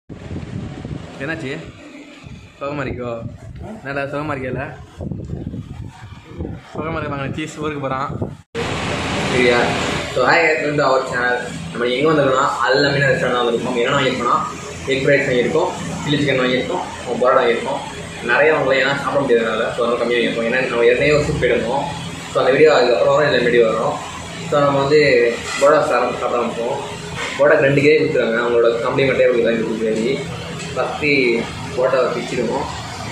என்னாச்சு சுகமாக இருக்கோ நல்லா சுகமாக இருக்கல சுகமாக இருப்பாங்க சீஸ் ஊருக்கு போகிறான் சரியா ஸோ ஹாய் வந்து அவர் சேனல் நம்ம எங்கே வந்திருக்கோம்னா அல்ல மீன் ரெஸ்டாரண்ட் வந்திருக்கோம் என்ன வாங்கியிருக்கோம்னா எக் ஃப்ரைஸ் வாங்கியிருக்கோம் சில்லி சிக்கன் வாங்கியிருக்கோம் பரோட்டா வாங்கியிருக்கோம் நிறைய வாங்கலாம் ஏன்னா சாப்பிட முடியாதனால ஸோ அதனால கம்மியாக வாங்கியிருக்கோம் ஏன்னா நம்ம ஏற்கனவே ஒரு சூப் எடுப்போம் ஸோ அந்த வீடியோ அதுக்கப்புறம் வரும் இல்லை வீடியோ வரும் ஸோ நம்ம வந்து பரோட்டா சாப்பிட சாப்பிட ஆரம்பிப்போம் பரோட்டா ரெண்டு கேஜி கொடுத்துருவாங்க அவங்களோட கம்ப்ளிமெண்ட்டே உங்களுக்கு தான் இருக்குது கேஜி ஃபஸ்ட்டு பரோட்டாவை பிச்சிடுவோம்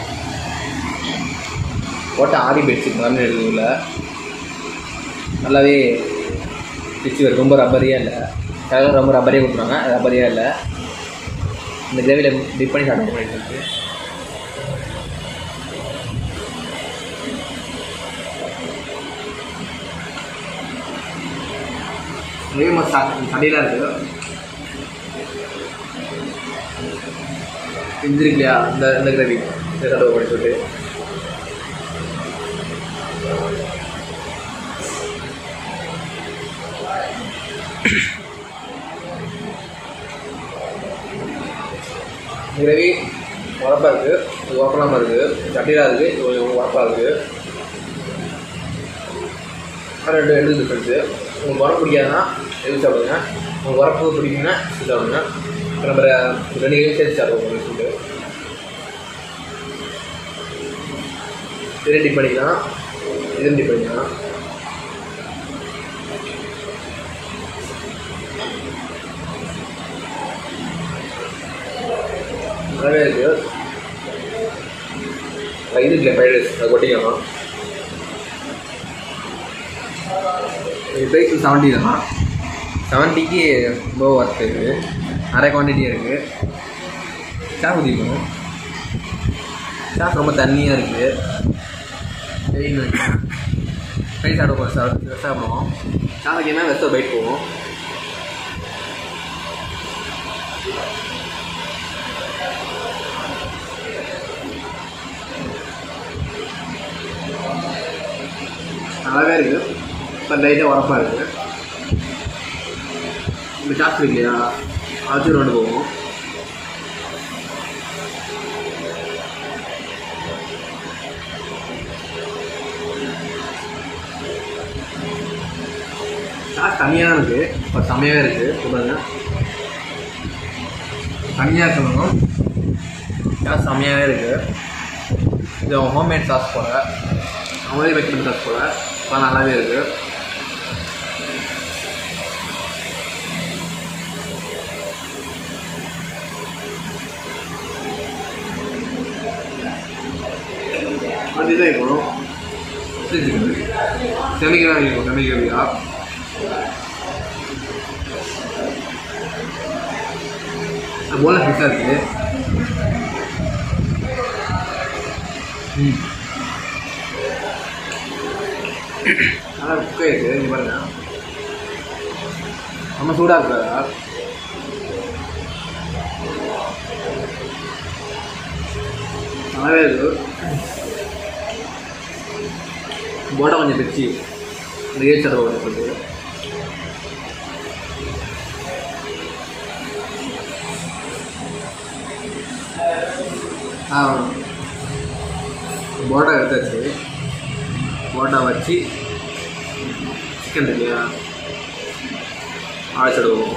பரோட்டா ஆரி போயிடுச்சு கம்மி எடுக்கல நல்லாவே பிச்சு வரும் ரொம்ப ரப்பரியாக இல்லை சில ரொம்ப ரப்பரியாக கொடுத்துருவாங்க ரப்பரியாக இல்லை இந்த கிரேவியில் டிப் பண்ணி சாப்பிட பண்ணிட்டு கிரேவி மசா சடையெல்லாம் இருக்குது இது இருக்கு இல்லையா இந்த இந்த கிரேவி இந்த சடவை பண்ணி சொல்லிட்டு கிரேவி உரப்பாக இருக்குது இது உரப்பலாமல் இருக்குது சட்டிலாக இருக்குது இது கொஞ்சம் உரப்பாக இருக்குது ரெண்டு ரெண்டு டிஃப்ரென்ஸு உங்களுக்கு உரப்பு பிடிக்காதுன்னா எது சாப்பிடுங்க உங்களுக்கு உரப்பு பிடிக்குங்கன்னா இது சாப்பிடுங்க இப்போ நம்ம ரெண்டு கிலோ சேர்த்து சாப்பிடுவோம் ஃபுட்டு இது டிப் பண்ணிக்கலாம் இது டிப் பண்ணிக்கலாம் நல்லாவே இருக்குது இது இல்லை ஃப்ரைட் ரைஸ் அது கொட்டிக்கலாம் இது ப்ரைஸ் செவன்ட்டி தான் செவன்ட்டிக்கு ரொம்ப ஒர்த் இருக்குது நிறைய குவான்டிட்டி இருக்குது சாஸ் ஊற்றிக்கணும் சாஸ் ரொம்ப தண்ணியாக இருக்குது சரிங்க ஃப்ரைஸ் சாப்பிடுவோம் சாப்பிட சாப்பிடுவோம் சாஸுக்கு என்ன வெஸ்ட் பைட் போவோம் நல்லாவே இருக்குது இப்போ லைட்டாக உரப்பாக இருக்குது இந்த சாஸ் இருக்கு இல்லையா அது ரெண்டு போகும் சாஸ் தனியாக தான் இருக்குது இப்போ செம்மையாகவே இருக்குது சொல்லுங்க தனியாக இருக்கணும் சாஸ் செம்மையாகவே இருக்குது இது ஹோம்மேட் சாஸ் போல் அவங்களே வைக்கிற சாஸ் போல் இப்போ நல்லாவே இருக்குது அதுதான் இப்போ செமிக்கிறா இருக்கும் செமிக்கிறா போல ஃபிஷ்ஷாக இருக்குது ம் நல்லா குக் ஆயிருக்கு இங்கே பாருங்க நம்ம சூடாக இருக்கிறதா நல்லாவே இருக்கு போட்டா கொஞ்சம் பிச்சு இந்த ஏழு சட்டை போட்டு போட்டு ஆ போட்டா எடுத்தாச்சு போட்டா வச்சு சிக்கன் இல்லையா அழைச்சிடுவோம்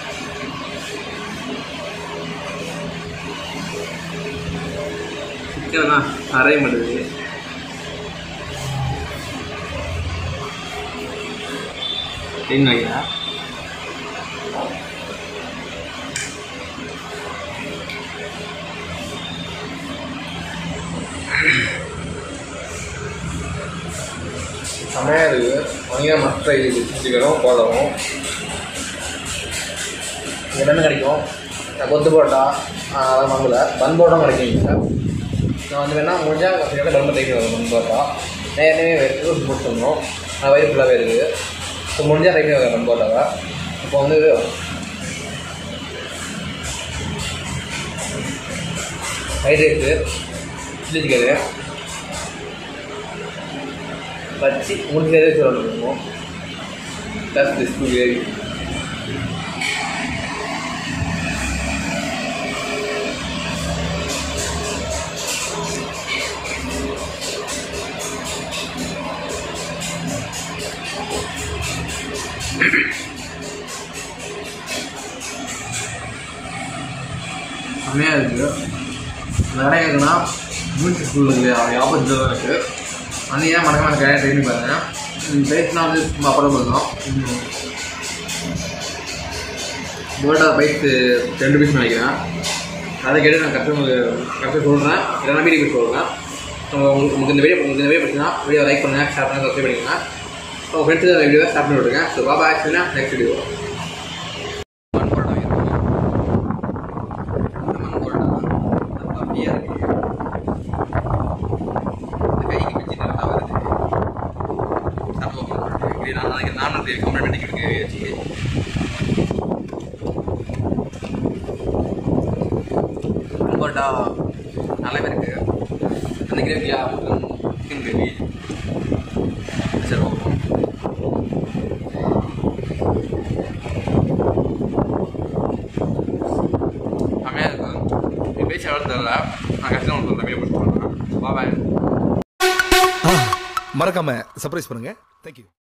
சிக்கன் தான் அரைய மாட்டேங்குது என்ன ஐயா செமையாக இருக்குது வாங்கினா மற்ற இது சிக்கனும் போடவும் உடனே கிடைக்கும் நான் கொத்து போட்டா அதெல்லாம் வாங்கல பன் போட்டா கிடைக்கும் இங்கே நான் வந்து வேணால் முடிஞ்சால் கொஞ்சம் பன் தைக்க வரும் பன் போட்டா நான் ஏற்கனவே வெறும் போட்டு வந்தோம் நான் வயிறு ஃபுல்லாகவே இருக்குது ஸோ முடிஞ்சால் தைக்க வரும் பன் போட்டாவை இப்போ வந்து ஃப்ரைட் ரைஸு சில்லி சிக்கனு வச்சு முடிஞ்சதே சொல்லணும் ப்ளஸ் பிஸ்கு கிரேவி செம்மையாக இருக்குது இந்த கடை இருக்குன்னா மியூசிக் ஸ்கூல் இருக்குது அவங்க ஆப்போசிட்டில் தான் இருக்குது அந்த ஏன் மறக்காம அந்த கடையை ட்ரை பண்ணி பாருங்க ப்ரைஸ்னால் வந்து ரொம்ப அஃபோர்டபுள் தான் போல்டா பைக் ரெண்டு பீஸ் நினைக்கிறேன் அதை கேட்டு நான் கரெக்டாக கரெக்டாக சொல்கிறேன் இல்லைனா வீடியோ சொல்கிறேன் உங்களுக்கு உங்களுக்கு இந்த வீடியோ உங்களுக்கு இந்த வீடியோ பிடிச்சினா வீடியோ லைக் பண்ணுங்கள் ஷேர் பண்ணுங்கள் சப்ஸ்கிரைப் பண்ணிக்கோங்க உங்கள் ஃப்ரெண்ட்ஸுக்கு அந்த வீடியோவை ஷேர் பண்ணி விட்ருங்க ஸோ பாபா ஆக்சுவலா நெக்ஸ்ட் வீடியோ பரோட்டா நல்லாவே இருக்கு அந்த கிரேவியா சிக்கன் கிரேவி சரி ஓகே செம்மையாக இருக்கும் என் பேச்சு எவ்வளோ தெரியல நான் கஷ்டம் உங்களுக்கு தமிழ் போட்டு பாய் மறக்காம சர்ப்ரைஸ் பண்ணுங்க தேங்க்யூ